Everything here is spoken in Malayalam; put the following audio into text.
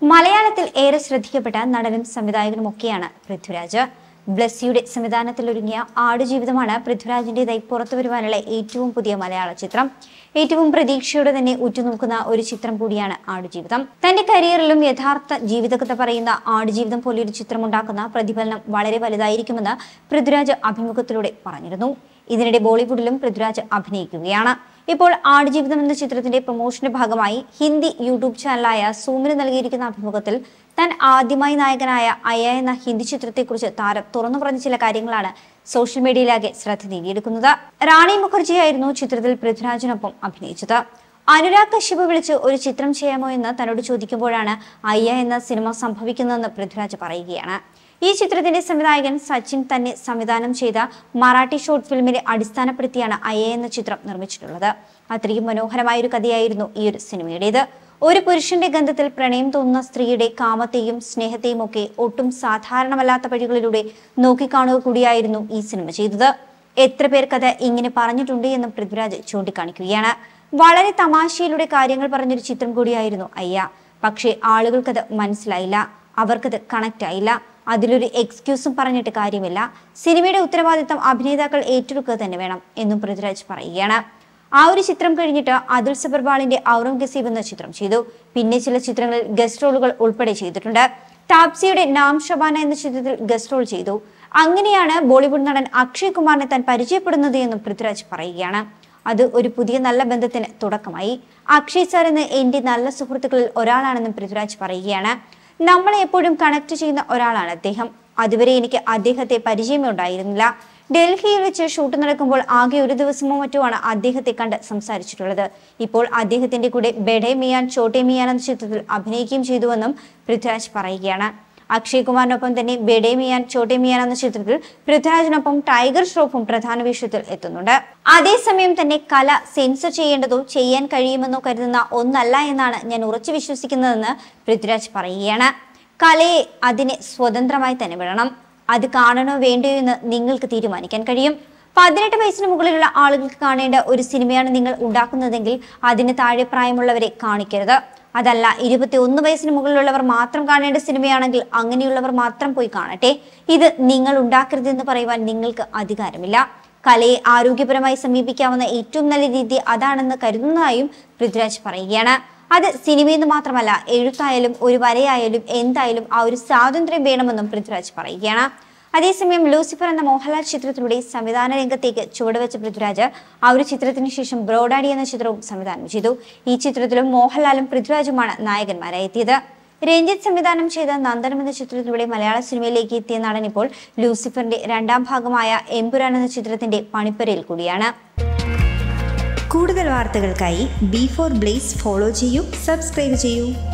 മലയാളത്തിൽ ഏറെ ശ്രദ്ധിക്കപ്പെട്ട നടനും സംവിധായകനും ഒക്കെയാണ് പൃഥ്വിരാജ് ബ്ലസ്സിയുടെ സംവിധാനത്തിൽ ഒരുങ്ങിയ ആടുജീവിതമാണ് പൃഥ്വിരാജിൻ്റെതായി പുറത്തു വരുവാനുള്ള ഏറ്റവും പുതിയ മലയാള ചിത്രം ഏറ്റവും പ്രതീക്ഷയോടെ തന്നെ ഉറ്റുനോക്കുന്ന ഒരു ചിത്രം കൂടിയാണ് ആടുജീവിതം തന്റെ കരിയറിലും യഥാർത്ഥ ജീവിതകഥ പറയുന്ന ആടുജീവിതം പോലെയൊരു ചിത്രം ഉണ്ടാക്കുന്ന പ്രതിഫലനം വളരെ വലുതായിരിക്കുമെന്ന് പൃഥ്വിരാജ് അഭിമുഖത്തിലൂടെ പറഞ്ഞിരുന്നു ഇതിനിടെ ബോളിവുഡിലും പൃഥ്വിരാജ് അഭിനയിക്കുകയാണ് ഇപ്പോൾ ആടുജീവിതം എന്ന ചിത്രത്തിന്റെ പ്രൊമോഷന്റെ ഭാഗമായി ഹിന്ദി യൂട്യൂബ് ചാനലായ സൂമിന് നൽകിയിരിക്കുന്ന അഭിമുഖത്തിൽ താൻ ആദ്യമായി നായകനായ അയ എന്ന ഹിന്ദി ചിത്രത്തെക്കുറിച്ച് താരം തുറന്നു പറഞ്ഞ ചില കാര്യങ്ങളാണ് സോഷ്യൽ മീഡിയയിലാകെ ശ്രദ്ധ നേടിയെടുക്കുന്നത് റാണി മുഖർജിയായിരുന്നു ചിത്രത്തിൽ പൃഥ്വിരാജിനൊപ്പം അഭിനയിച്ചത് അനുരാഗ് കശ്യപ് വിളിച്ച് ഒരു ചിത്രം ചെയ്യാമോ എന്ന് തന്നോട് ചോദിക്കുമ്പോഴാണ് അയ്യ എന്ന സിനിമ സംഭവിക്കുന്നതെന്ന് പൃഥ്വിരാജ് പറയുകയാണ് ഈ ചിത്രത്തിന്റെ സംവിധായകൻ സച്ചിൻ തന്നെ സംവിധാനം ചെയ്ത മറാഠി ഷോർട്ട് ഫിലിമിനെ അടിസ്ഥാനപ്പെടുത്തിയാണ് അയ്യ എന്ന ചിത്രം നിർമ്മിച്ചിട്ടുള്ളത് അത്രയും മനോഹരമായ ഒരു കഥയായിരുന്നു ഈ ഒരു സിനിമയുടേത് ഒരു പുരുഷന്റെ ഗന്ധത്തിൽ പ്രണയം തോന്നുന്ന സ്ത്രീയുടെ കാമത്തെയും സ്നേഹത്തെയും ഒക്കെ ഒട്ടും സാധാരണമല്ലാത്ത വഴികളിലൂടെ നോക്കിക്കാണുക കൂടിയായിരുന്നു ഈ സിനിമ ചെയ്തത് എത്ര പേർ കഥ ഇങ്ങനെ പറഞ്ഞിട്ടുണ്ട് എന്നും പൃഥ്വിരാജ് ചൂണ്ടിക്കാണിക്കുകയാണ് വളരെ തമാശയിലൂടെ കാര്യങ്ങൾ പറഞ്ഞൊരു ചിത്രം കൂടിയായിരുന്നു അയ്യ പക്ഷേ ആളുകൾക്കത് മനസ്സിലായില്ല അവർക്കത് കണക്റ്റ് ആയില്ല അതിലൊരു എക്സ്ക്യൂസും പറഞ്ഞിട്ട് കാര്യമില്ല സിനിമയുടെ ഉത്തരവാദിത്തം അഭിനേതാക്കൾ ഏറ്റെടുക്കുക തന്നെ വേണം എന്നും പൃഥ്വിരാജ് പറയുകയാണ് ആ ഒരു ചിത്രം കഴിഞ്ഞിട്ട് അതുൽ സബർവാളിന്റെ ഔറംഗസീബ് എന്ന ചിത്രം ചെയ്തു പിന്നെ ചില ചിത്രങ്ങളിൽ ഗസ്റ്റ് റോളുകൾ ഉൾപ്പെടെ ചെയ്തിട്ടുണ്ട് താപ്സിയുടെ നാം ഷബാന എന്ന ചിത്രത്തിൽ ഗസ്റ്റ് റോൾ ചെയ്തു അങ്ങനെയാണ് ബോളിവുഡ് നടൻ അക്ഷയ് കുമാറിനെ താൻ പരിചയപ്പെടുന്നത് എന്നും പൃഥ്വിരാജ് പറയുകയാണ് അത് ഒരു പുതിയ നല്ല ബന്ധത്തിന് തുടക്കമായി അക്ഷയ് സാർ എന്ന എന്റെ നല്ല സുഹൃത്തുക്കളിൽ ഒരാളാണെന്നും പൃഥ്വിരാജ് പറയുകയാണ് നമ്മളെ എപ്പോഴും കണക്ട് ചെയ്യുന്ന ഒരാളാണ് അദ്ദേഹം അതുവരെ എനിക്ക് അദ്ദേഹത്തെ പരിചയമേ ഉണ്ടായിരുന്നില്ല ഡൽഹിയിൽ വെച്ച് ഷൂട്ട് നടക്കുമ്പോൾ ആകെ ഒരു ദിവസമോ മറ്റോ ആണ് അദ്ദേഹത്തെ കണ്ട് സംസാരിച്ചിട്ടുള്ളത് ഇപ്പോൾ അദ്ദേഹത്തിന്റെ കൂടെ ബെഡെ മിയാൻ ചോട്ടെ മിയാൻ എന്ന ചിത്രത്തിൽ അഭിനയിക്കുകയും ചെയ്തുവെന്നും പൃഥ്വിരാജ് പറയുകയാണ് അക്ഷയ് കുമാറിനൊപ്പം തന്നെ ബെഡെ മിയാൻ ചോട്ടെ മിയാൻ എന്ന ചിത്രത്തിൽ പൃഥ്വിരാജിനൊപ്പം ടൈഗർ ഷ്രോഫും പ്രധാന വേഷത്തിൽ എത്തുന്നുണ്ട് അതേസമയം തന്നെ കല സെൻസർ ചെയ്യേണ്ടതോ ചെയ്യാൻ കഴിയുമെന്നോ കരുതുന്ന ഒന്നല്ല എന്നാണ് ഞാൻ ഉറച്ചു വിശ്വസിക്കുന്നതെന്ന് പൃഥ്വിരാജ് പറയുകയാണ് കലയെ അതിനെ സ്വതന്ത്രമായി തന്നെ വിടണം അത് കാണണോ വേണ്ടയോ എന്ന് നിങ്ങൾക്ക് തീരുമാനിക്കാൻ കഴിയും പതിനെട്ട് വയസ്സിന് മുകളിലുള്ള ആളുകൾക്ക് കാണേണ്ട ഒരു സിനിമയാണ് നിങ്ങൾ ഉണ്ടാക്കുന്നതെങ്കിൽ അതിന് താഴെ പ്രായമുള്ളവരെ കാണിക്കരുത് അതല്ല ഇരുപത്തി ഒന്ന് വയസ്സിന് മുകളിലുള്ളവർ മാത്രം കാണേണ്ട സിനിമയാണെങ്കിൽ അങ്ങനെയുള്ളവർ മാത്രം പോയി കാണട്ടെ ഇത് നിങ്ങൾ ഉണ്ടാക്കരുതെന്ന് പറയുവാൻ നിങ്ങൾക്ക് അധികാരമില്ല കലയെ ആരോഗ്യപരമായി സമീപിക്കാവുന്ന ഏറ്റവും നല്ല രീതി അതാണെന്ന് കരുതുന്നതായും പൃഥ്വിരാജ് പറയുകയാണ് അത് സിനിമയെന്ന് മാത്രമല്ല എഴുത്തായാലും ഒരു വരയായാലും എന്തായാലും ആ ഒരു സ്വാതന്ത്ര്യം വേണമെന്നും പൃഥ്വിരാജ് പറയുകയാണ് അതേസമയം ലൂസിഫർ എന്ന മോഹൻലാൽ ചിത്രത്തിലൂടെ സംവിധാന രംഗത്തേക്ക് ചുവടുവെച്ച പൃഥ്വിരാജ് ആ ഒരു ചിത്രത്തിന് ശേഷം ബ്രോഡാഡി എന്ന ചിത്രവും സംവിധാനം ചെയ്തു ഈ ചിത്രത്തിലും മോഹൻലാലും പൃഥ്വിരാജുമാണ് നായകന്മാരായി എത്തിയത് രഞ്ജിത്ത് സംവിധാനം ചെയ്ത നന്ദനം എന്ന ചിത്രത്തിലൂടെ മലയാള സിനിമയിലേക്ക് എത്തിയ നടൻ ഇപ്പോൾ ലൂസിഫറിന്റെ രണ്ടാം ഭാഗമായ എമ്പുരാൻ എന്ന ചിത്രത്തിന്റെ പണിപ്പരയിൽ കൂടിയാണ് കൂടുതൽ വാർത്തകൾക്കായി ബി ഫോർ ബ്ലേസ് ഫോളോ ചെയ്യൂ സബ്സ്ക്രൈബ് ചെയ്യൂ